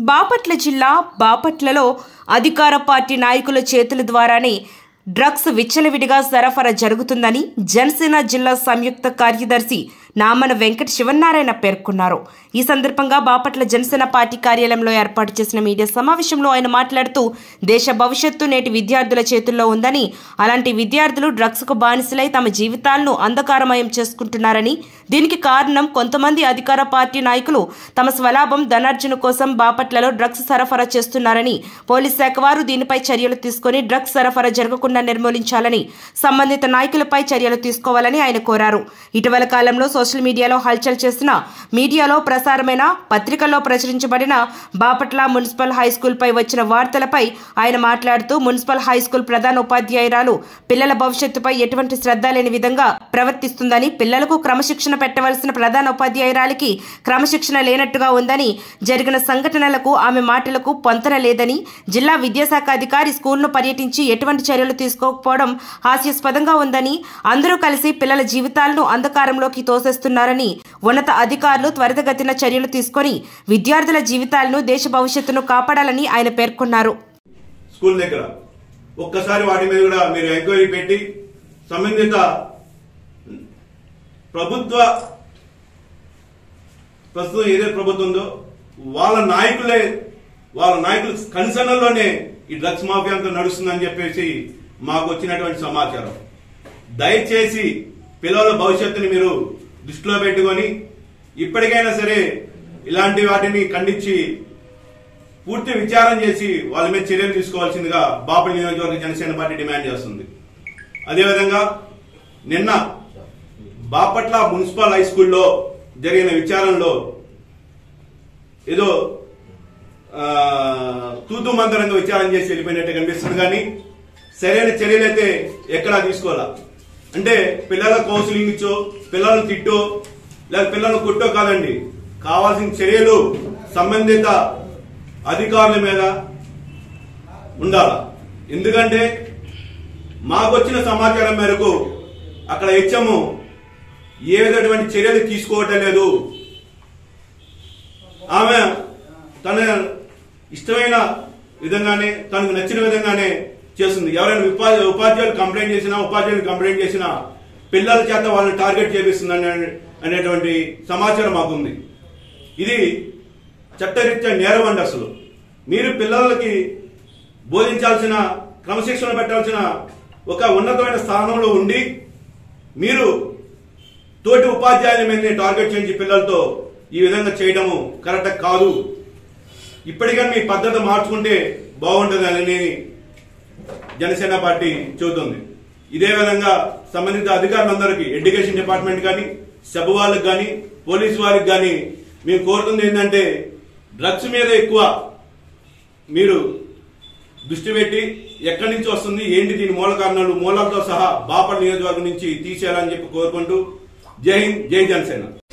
బాపట్ల జిల్లా బాపట్లలో అధికార పార్టీ నాయకుల చేతుల ద్వారానే డ్రగ్స్ విచ్చలవిడిగా సరఫరా జరుగుతుందని జనసేన జిల్లా సంయుక్త కార్యదర్శి నామన వెంకట శివనారాయణ పేర్కొన్నారు ఈ సందర్భంగా బాపట్ల జనసేన పార్టీ కార్యాలయంలో ఏర్పాటు చేసిన మీడియా సమావేశంలో ఆయన మాట్లాడుతూ దేశ భవిష్యత్తు నేటి విద్యార్థుల చేతుల్లో ఉందని అలాంటి విద్యార్థులు డ్రగ్స్కు బానిసలై తమ జీవితాలను అంధకారమయం చేసుకుంటున్నారని దీనికి కారణం కొంతమంది అధికార పార్టీ నాయకులు తమ స్వలాభం ధనార్జన కోసం బాపట్లలో డ్రగ్స్ సరఫరా చేస్తున్నారని పోలీస్ శాఖ వారు దీనిపై చర్యలు తీసుకుని డ్రగ్స్ సరఫరా జరగకుండా నిర్మూలించాలని సంబంధిత నాయకులపై చర్యలు తీసుకోవాలని ఆయన కోరారు ఇటీవల కాలంలో సోషల్ మీడియాలో హల్చల్ చేసిన మీడియాలో ప్రసారమైన పత్రికల్లో ప్రచురించబడిన బాపట్ల మున్సిపల్ హై స్కూల్ పై వచ్చిన వార్తలపై ఆయన మాట్లాడుతూ మున్సిపల్ హై స్కూల్ ప్రధాన ఉపాధ్యాయురాలు పిల్లల భవిష్యత్తుపై ఎటువంటి శ్రద్ధ లేని విధంగా ప్రవర్తిస్తుందని పిల్లలకు క్రమశిక్షణ పెట్టవలసిన ప్రధాన ఉపాధ్యాయురాలికి క్రమశిక్షణ లేనట్టుగా ఉందని జరిగిన సంఘటనలకు ఆమె మాటలకు పొంతన లేదని జిల్లా విద్యాశాఖ అధికారి స్కూల్ను పర్యటించి ఎటువంటి చర్యలు తీసుకోకపోవడం హాస్యాస్పదంగా ఉందని అందరూ కలిసి పిల్లల జీవితాలను అంధకారంలోకి తోసేస్తున్నారని ఉన్నత అధికారులు త్వరితగతిన చర్యలు తీసుకొని విద్యార్థుల జీవితాలను దేశ భవిష్యత్తును కాపాడాలని ఆయన పేర్కొన్నారు స్కూల్ దగ్గర ఒక్కసారి వాటి మీద కూడా మీరు ఎంక్వైరీ పెట్టి సంబంధిత ప్రభుత్వ ప్రస్తుతం ఏదైతే ప్రభుత్వం ఉందో వాళ్ళ నాయకులే వాళ్ళ నాయకుల కన్సర్న్లోనే ఈ డ్రగ్స్ మాఫియా అంతా నడుస్తుందని చెప్పేసి మాకు వచ్చినటువంటి సమాచారం దయచేసి పిల్లల భవిష్యత్తుని మీరు దృష్టిలో పెట్టుకొని ఇప్పటికైనా సరే ఇలాంటి వాటిని ఖండించి పూర్తి విచారం చేసి వాళ్ళ మీద చర్యలు తీసుకోవాల్సిందిగా బాపట్ల నియోజకవర్గ జనసేన పార్టీ డిమాండ్ చేస్తుంది అదేవిధంగా నిన్న బాపట్ల మున్సిపల్ హై స్కూల్లో జరిగిన విచారణలో ఏదో ఆ, తూతు మంతరంగా విచారం చేసి వెళ్ళిపోయినట్టు కనిపిస్తుంది కానీ సరైన చర్యలు అయితే ఎక్కడా తీసుకోవాలా అంటే పిల్లల కౌన్సిలింగ్ ఇచ్చో పిల్లలను తిట్టో లేదా పిల్లలను కొట్టో కాదండి కావాల్సిన చర్యలు సంబంధిత అధికారుల మీద ఉండాల ఎందుకంటే మాకు వచ్చిన సమాచారం మేరకు అక్కడ హెచ్ఎం ఏ విధమైన చర్యలు తీసుకోవటం లేదు ఆమె తన ఇష్టమైన విధంగానే తనకు నచ్చిన విధంగానే చేస్తుంది ఎవరైనా ఉపాధి ఉపాధ్యాయులు కంప్లైంట్ చేసినా ఉపాధ్యాయులు కంప్లైంట్ చేసినా పిల్లల చేత వాళ్ళని టార్గెట్ చేపిస్తుంది అనే అనేటువంటి సమాచారం మాకుంది ఇది చట్టరీత్యా నేరం అండి అసలు మీరు పిల్లలకి బోధించాల్సిన క్రమశిక్షణ పెట్టాల్సిన ఒక ఉన్నతమైన స్థానంలో ఉండి మీరు తోటి ఉపాధ్యాయుల మీద టార్గెట్ చేయించి పిల్లలతో ఈ విధంగా చేయడము కరెక్ట్ కాదు ఇప్పటికైనా మీ పద్ధతి మార్చుకుంటే బాగుంటుందని జనసేన పార్టీ చెబుతుంది ఇదే విధంగా సంబంధిత అధికారులందరికీ ఎడ్యుకేషన్ డిపార్ట్మెంట్ కానీ సబ్ వాళ్ళకి కానీ పోలీసు వారికి కానీ మేము కోరుతుంది ఏంటంటే డ్రగ్స్ మీద ఎక్కువ మీరు దృష్టి పెట్టి ఎక్కడి నుంచి వస్తుంది ఏంటి దీని మూల కారణాలు మూలాలతో సహా బాపట్ల నియోజకవర్గం నుంచి తీసేయాలని చెప్పి కోరుకుంటూ జై హింద్ జై జనసేన